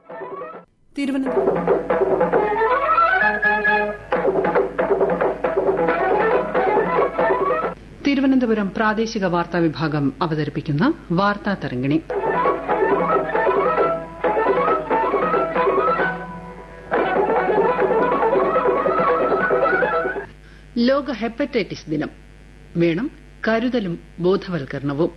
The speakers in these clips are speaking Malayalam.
തിരുവനന്തപുരം തിരുവനന്തപുരം പ്രാദേശിക വാർത്താ വിഭാഗം അവതരിപ്പിക്കുന്ന വാർത്താ തരംഗിണി ലോക ഹെപ്പറ്റൈറ്റിസ് ദിനം വേണം കരുതലും ബോധവൽക്കരണവും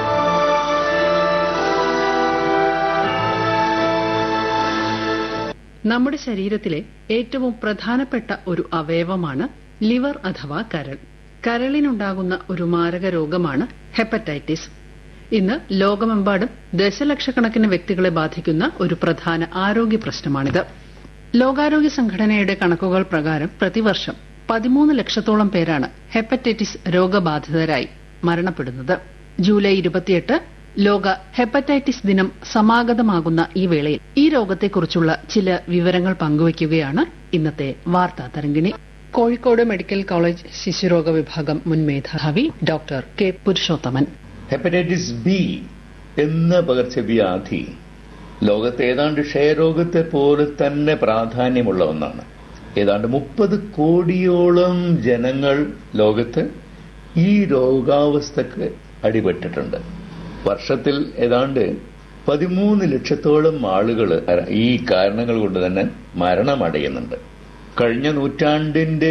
നമ്മുടെ ശരീരത്തിലെ ഏറ്റവും പ്രധാനപ്പെട്ട ഒരു അവയവമാണ് ലിവർ അഥവാ കരൾ കരളിനുണ്ടാകുന്ന ഒരു മാരക രോഗമാണ് ഹെപ്പറ്റൈറ്റിസ് ഇന്ന് ലോകമെമ്പാടും ദശലക്ഷക്കണക്കിന് വ്യക്തികളെ ബാധിക്കുന്ന ഒരു പ്രധാന ആരോഗ്യ പ്രശ്നമാണിത് ലോകാരോഗ്യ സംഘടനയുടെ കണക്കുകൾ പ്രകാരം പ്രതിവർഷം പതിമൂന്ന് ലക്ഷത്തോളം പേരാണ് ഹെപ്പറ്റൈറ്റിസ് രോഗബാധിതരായി മരണപ്പെടുന്നത് ജൂലൈ ഇരുപത്തിയെട്ട് ലോക ഹെപ്പറ്റൈറ്റിസ് ദിനം സമാഗതമാകുന്ന ഈ വേളയിൽ ഈ രോഗത്തെക്കുറിച്ചുള്ള ചില വിവരങ്ങൾ പങ്കുവയ്ക്കുകയാണ് ഇന്നത്തെ വാർത്താ തരംഗിണി കോഴിക്കോട് മെഡിക്കൽ കോളേജ് ശിശുരോഗ വിഭാഗം മുൻ മേധാവി doctor K Purushothaman hepatitis B എന്ന പകർച്ചവ്യാധി ലോകത്തെ ഏതാണ്ട് ക്ഷയരോഗത്തെ പോലെ തന്നെ പ്രാധാന്യമുള്ള ഒന്നാണ് ഏതാണ്ട് മുപ്പത് കോടിയോളം ജനങ്ങൾ ലോകത്ത് ഈ രോഗാവസ്ഥക്ക് അടിപെട്ടിട്ടുണ്ട് വർഷത്തിൽ ഏതാണ്ട് പതിമൂന്ന് ലക്ഷത്തോളം ആളുകൾ ഈ കാരണങ്ങൾ കൊണ്ട് തന്നെ മരണമടയുന്നുണ്ട് കഴിഞ്ഞ നൂറ്റാണ്ടിന്റെ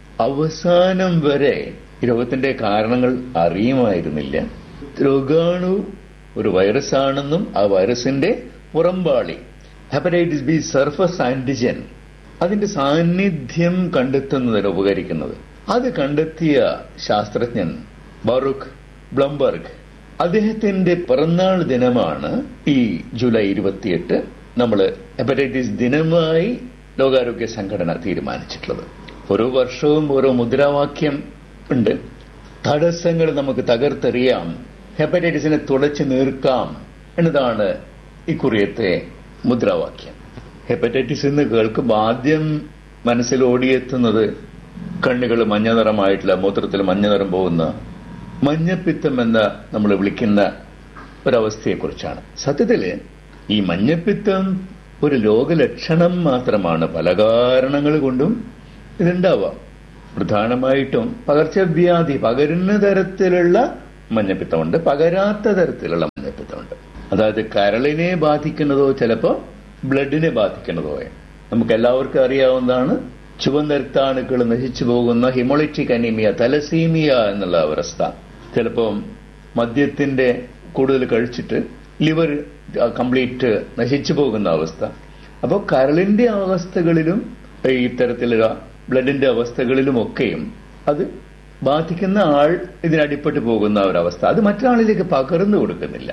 അവസാനം വരെ ഈ രോഗത്തിന്റെ കാരണങ്ങൾ അറിയുമായിരുന്നില്ല രോഗാണു ഒരു വൈറസാണെന്നും ആ വൈറസിന്റെ പുറംപാളി ഹെപ്പറ്റൈറ്റിസ് ബി സർഫസ് ആന്റിജൻ അതിന്റെ സാന്നിധ്യം കണ്ടെത്തുന്നതിന് ഉപകരിക്കുന്നത് അത് കണ്ടെത്തിയ ശാസ്ത്രജ്ഞൻ ബറുഖ് ബ്ലംബർഗ് അദ്ദേഹത്തിന്റെ പിറന്നാൾ ദിനമാണ് ഈ ജൂലൈ ഇരുപത്തിയെട്ട് നമ്മൾ ഹെപ്പറ്റൈറ്റിസ് ദിനമായി ലോകാരോഗ്യ സംഘടന തീരുമാനിച്ചിട്ടുള്ളത് ഓരോ വർഷവും ഓരോ മുദ്രാവാക്യം ഉണ്ട് തടസ്സങ്ങൾ നമുക്ക് തകർത്തെറിയാം ഹെപ്പറ്റൈറ്റിസിനെ തുളച്ചു നീർക്കാം എന്നതാണ് ഇക്കുറിയത്തെ മുദ്രാവാക്യം ഹെപ്പറ്റൈറ്റിസ് എന്ന് കേൾക്കുമ്പോൾ ആദ്യം മനസ്സിൽ ഓടിയെത്തുന്നത് കണ്ണുകൾ മഞ്ഞ നിറമായിട്ടുള്ള മൂത്രത്തിൽ മഞ്ഞ നിറം പോകുന്ന മഞ്ഞപ്പിത്തം എന്ന് നമ്മൾ വിളിക്കുന്ന ഒരവസ്ഥയെക്കുറിച്ചാണ് സത്യത്തില് ഈ മഞ്ഞപ്പിത്തം ഒരു രോഗലക്ഷണം മാത്രമാണ് പല കാരണങ്ങൾ കൊണ്ടും ഇതുണ്ടാവാം പ്രധാനമായിട്ടും പകർച്ചവ്യാധി പകരുന്ന തരത്തിലുള്ള മഞ്ഞപ്പിത്തമുണ്ട് പകരാത്ത തരത്തിലുള്ള മഞ്ഞപ്പിത്തമുണ്ട് അതായത് കരളിനെ ബാധിക്കുന്നതോ ചിലപ്പോ ബ്ലഡിനെ ബാധിക്കുന്നതോ നമുക്ക് എല്ലാവർക്കും അറിയാവുന്നതാണ് ചുവന്ന രക്താണുക്കൾ നശിച്ചു പോകുന്ന ഹിമോളിറ്റിക് അനീമിയ തലസീമിയ എന്നുള്ള അവസ്ഥ ചിലപ്പോൾ മദ്യത്തിന്റെ കൂടുതൽ കഴിച്ചിട്ട് ലിവർ കംപ്ലീറ്റ് നശിച്ചു പോകുന്ന അവസ്ഥ അപ്പോൾ കരളിന്റെ അവസ്ഥകളിലും ഇത്തരത്തിലുള്ള ബ്ലഡിന്റെ അവസ്ഥകളിലുമൊക്കെയും അത് ബാധിക്കുന്ന ആൾ ഇതിനടിപ്പെട്ട് പോകുന്ന ഒരവസ്ഥ അത് മറ്റൊരാളിലേക്ക് പകർന്നു കൊടുക്കുന്നില്ല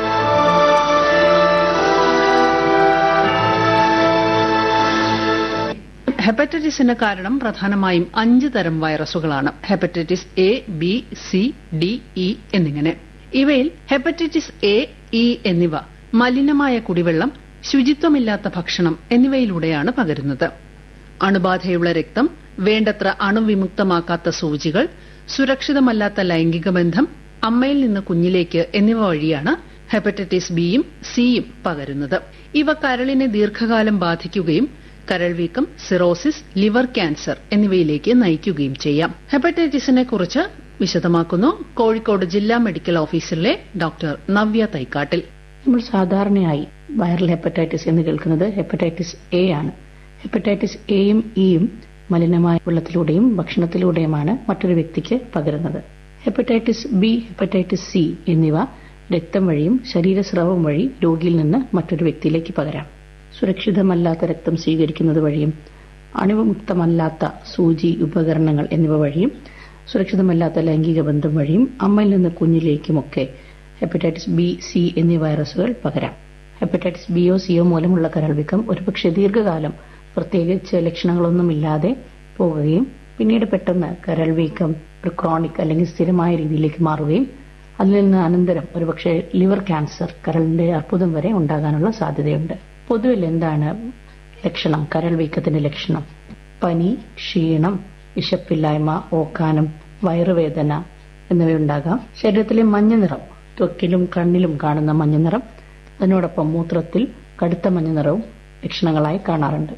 ഹെപ്പറ്റൈറ്റിസിന് കാരണം പ്രധാനമായും അഞ്ച് തരം വൈറസുകളാണ് hepatitis A B C D E എന്നിങ്ങനെ ഇവയിൽ ഹെപ്പറ്റൈറ്റിസ് എ ഇ എന്നിവ മലിനമായ കുടിവെള്ളം ശുചിത്വമില്ലാത്ത ഭക്ഷണം എന്നിവയിലൂടെയാണ് പകരുന്നത് അണുബാധയുള്ള രക്തം വേണ്ടത്ര അണുവിമുക്തമാക്കാത്ത സൂചികൾ സുരക്ഷിതമല്ലാത്ത ലൈംഗിക ബന്ധം അമ്മയിൽ നിന്ന് കുഞ്ഞിലേക്ക് എന്നിവ വഴിയാണ് ഹെപ്പറ്റൈറ്റിസ് ബിയും സിയും പകരുന്നത് ഇവ കരളിനെ ദീർഘകാലം ബാധിക്കുകയും കരൾ വീക്കം സിറോസിസ് ലിവർ ക്യാൻസർ എന്നിവയിലേക്ക് നയിക്കുകയും ചെയ്യാം ഹെപ്പറ്റൈറ്റിസിനെ കുറിച്ച് വിശദമാക്കുന്നു കോഴിക്കോട് ജില്ലാ മെഡിക്കൽ ഓഫീസറിലെ ഡോക്ടർ നവ്യ തൈക്കാട്ടിൽ നമ്മൾ സാധാരണയായി വൈറൽ ഹെപ്പറ്റൈറ്റിസ് എന്ന് കേൾക്കുന്നത് ഹെപ്പറ്റൈറ്റിസ് എ ആണ് ഹെപ്പറ്റൈറ്റിസ് എയും ഇയും മലിനമായ വെള്ളത്തിലൂടെയും ഭക്ഷണത്തിലൂടെയുമാണ് മറ്റൊരു വ്യക്തിക്ക് പകരുന്നത് ഹെപ്പറ്റൈറ്റിസ് ബി ഹെപ്പറ്റൈറ്റിസ് സി എന്നിവ രക്തം വഴിയും ശരീരസ്രവം വഴി രോഗിയിൽ നിന്ന് മറ്റൊരു വ്യക്തിയിലേക്ക് പകരാം സുരക്ഷിതമല്ലാത്ത രക്തം സ്വീകരിക്കുന്നത് വഴിയും അണുവിമുക്തമല്ലാത്ത സൂചി ഉപകരണങ്ങൾ എന്നിവ വഴിയും സുരക്ഷിതമല്ലാത്ത ലൈംഗിക ബന്ധം വഴിയും അമ്മയിൽ നിന്ന് കുഞ്ഞിലേക്കുമൊക്കെ ഹെപ്പറ്റൈറ്റിസ് ബി സി എന്നീ വൈറസുകൾ പകരാം ഹെപ്പറ്റൈറ്റിസ് ബിയോ സിയോ മൂലമുള്ള കരൾവീക്കം ഒരുപക്ഷെ ദീർഘകാലം പ്രത്യേകിച്ച് ലക്ഷണങ്ങളൊന്നുമില്ലാതെ പോകുകയും പിന്നീട് പെട്ടെന്ന് കരൾവീക്കം ഒരു ക്രോണിക് അല്ലെങ്കിൽ സ്ഥിരമായ രീതിയിലേക്ക് മാറുകയും അതിൽ നിന്ന് അനന്തരം ഒരുപക്ഷെ ലിവർ ക്യാൻസർ കരളിന്റെ അർബുദം വരെ ഉണ്ടാകാനുള്ള സാധ്യതയുണ്ട് പൊതുവിൽ എന്താണ് ലക്ഷണം കരൾ വീക്കത്തിന്റെ ലക്ഷണം പനി ക്ഷീണം വിശപ്പില്ലായ്മ ഓക്കാനം വയറുവേദന എന്നിവയുണ്ടാകാം ശരീരത്തിലെ മഞ്ഞ നിറം ത്വക്കിലും കണ്ണിലും കാണുന്ന മഞ്ഞ നിറം അതിനോടൊപ്പം മൂത്രത്തിൽ കടുത്ത മഞ്ഞ നിറവും ലക്ഷണങ്ങളായി കാണാറുണ്ട്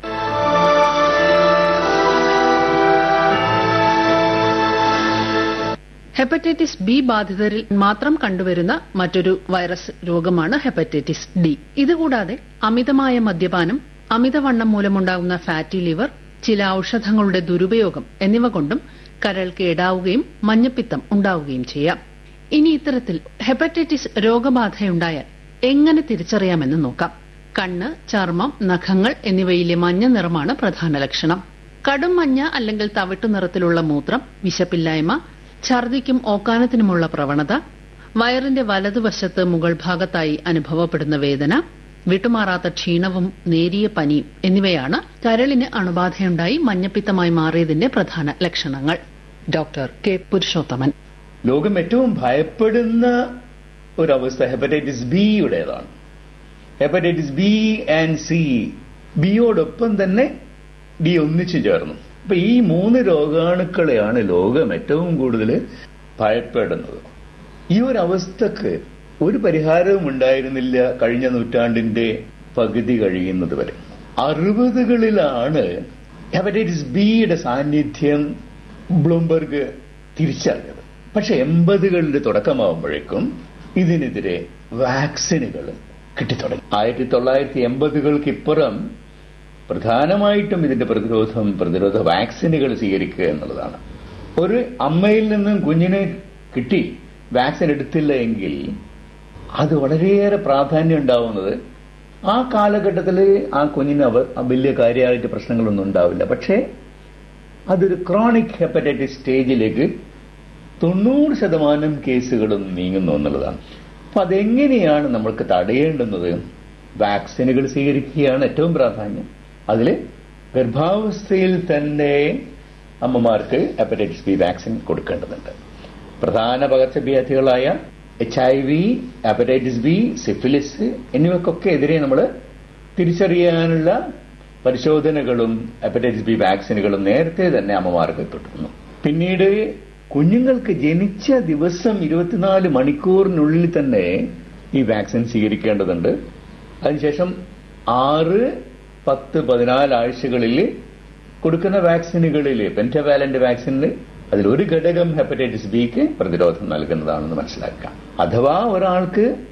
ഹെപ്പറ്റൈറ്റിസ് ബി ബാധിതരിൽ മാത്രം കണ്ടുവരുന്ന മറ്റൊരു വൈറസ് രോഗമാണ് ഹെപ്പറ്റൈറ്റിസ് ഡി ഇതുകൂടാതെ അമിതമായ മദ്യപാനം അമിതവണ്ണം മൂലമുണ്ടാകുന്ന ഫാറ്റി ലിവർ ചില ഔഷധങ്ങളുടെ ദുരുപയോഗം എന്നിവ കൊണ്ടും കരൾ കേടാവുകയും മഞ്ഞപ്പിത്തം ഉണ്ടാവുകയും ചെയ്യാം ഇനി ഇത്തരത്തിൽ ഹെപ്പറ്റൈറ്റിസ് രോഗബാധയുണ്ടായാൽ എങ്ങനെ തിരിച്ചറിയാമെന്ന് നോക്കാം കണ്ണ് ചർമ്മം നഖങ്ങൾ എന്നിവയിലെ മഞ്ഞ നിറമാണ് പ്രധാന ലക്ഷണം കടും മഞ്ഞ അല്ലെങ്കിൽ തവിട്ടു നിറത്തിലുള്ള മൂത്രം വിശപ്പില്ലായ്മ ഛർദിക്കും ഓക്കാനത്തിനുമുള്ള പ്രവണത വയറിന്റെ വലതുവശത്ത് മുകൾ ഭാഗത്തായി അനുഭവപ്പെടുന്ന വേദന വിട്ടുമാറാത്ത ക്ഷീണവും നേരിയ പനിയും എന്നിവയാണ് കരളിന് അണുബാധയുണ്ടായി മഞ്ഞപ്പിത്തമായി മാറിയതിന്റെ പ്രധാന ലക്ഷണങ്ങൾ ഡോക്ടർ കെ പുരുഷോത്തമൻ ലോകം ഏറ്റവും ഭയപ്പെടുന്ന ഒരവസ്ഥ ഹെപ്പറ്റൈറ്റിസ് ബിയുടേതാണ് ഹെപ്പറ്റൈറ്റിസ് ബി ആൻഡ് സി ബിയോടൊപ്പം തന്നെ ഡി ഒന്നിച്ചു ചേർന്നു അപ്പൊ ഈ മൂന്ന് രോഗാണുക്കളെയാണ് ലോകം ഏറ്റവും കൂടുതൽ ഭയപ്പെടുന്നത് ഈ ഒരു അവസ്ഥക്ക് ഒരു പരിഹാരവും ഉണ്ടായിരുന്നില്ല കഴിഞ്ഞ നൂറ്റാണ്ടിന്റെ പകുതി കഴിയുന്നത് വരെ അറുപതുകളിലാണ് ഹെപ്പറ്റൈറ്റിസ് ബിയുടെ സാന്നിധ്യം ബ്ലൂംബർഗ് തിരിച്ചറിഞ്ഞത് പക്ഷെ എൺപതുകളുടെ തുടക്കമാകുമ്പോഴേക്കും ഇതിനെതിരെ വാക്സിനുകൾ കിട്ടിത്തുടങ്ങി ആയിരത്തി തൊള്ളായിരത്തി എൺപതുകൾക്ക് ഇപ്പുറം പ്രധാനമായിട്ടും ഇതിന്റെ പ്രതിരോധം പ്രതിരോധ വാക്സിനുകൾ സ്വീകരിക്കുക എന്നുള്ളതാണ് ഒരു അമ്മയിൽ നിന്നും കുഞ്ഞിനെ കിട്ടി വാക്സിൻ എടുത്തില്ല എങ്കിൽ അത് വളരെയേറെ പ്രാധാന്യം ഉണ്ടാവുന്നത് ആ കാലഘട്ടത്തിൽ ആ കുഞ്ഞിന് അവ വലിയ കാര്യമായിട്ട് പ്രശ്നങ്ങളൊന്നും ഉണ്ടാവില്ല പക്ഷേ അതൊരു ക്രോണിക് ഹെപ്പറ്റൈറ്റിസ് സ്റ്റേജിലേക്ക് തൊണ്ണൂറ് ശതമാനം കേസുകളും നീങ്ങുന്നു എന്നുള്ളതാണ് അപ്പൊ അതെങ്ങനെയാണ് നമ്മൾക്ക് തടയേണ്ടുന്നത് വാക്സിനുകൾ സ്വീകരിക്കുകയാണ് ഏറ്റവും പ്രാധാന്യം അതിൽ ഗർഭാവസ്ഥയിൽ തന്നെ അമ്മമാർക്ക് ഹെപ്പറ്റൈറ്റിസ് ബി വാക്സിൻ കൊടുക്കേണ്ടതുണ്ട് പ്രധാന പകർച്ചവ്യാധികളായ H I V hepatitis B syphilis എന്നിവക്കൊക്കെ എതിരെ നമ്മൾ തിരിച്ചറിയാനുള്ള പരിശോധനകളും ഹെപ്പറ്റൈറ്റിസ് ബി വാക്സിനുകളും നേരത്തെ തന്നെ അമ്മമാർക്ക് കിട്ടുന്നു പിന്നീട് കുഞ്ഞുങ്ങൾക്ക് ജനിച്ച ദിവസം ഇരുപത്തിനാല് മണിക്കൂറിനുള്ളിൽ തന്നെ ഈ വാക്സിൻ സ്വീകരിക്കേണ്ടതുണ്ട് അതിനുശേഷം ആറ് പത്ത് പതിനാല് ആഴ്ചകളിൽ കൊടുക്കുന്ന വാക്സിനുകളിൽ പെൻറ്റവാലന്റ് വാക്സിനിൽ അതിൽ ഒരു ഘടകം ഹെപ്പറ്റൈറ്റിസ് ബിക്ക് പ്രതിരോധം നൽകുന്നതാണെന്ന് മനസ്സിലാക്കാം അഥവാ ഒരാൾക്ക്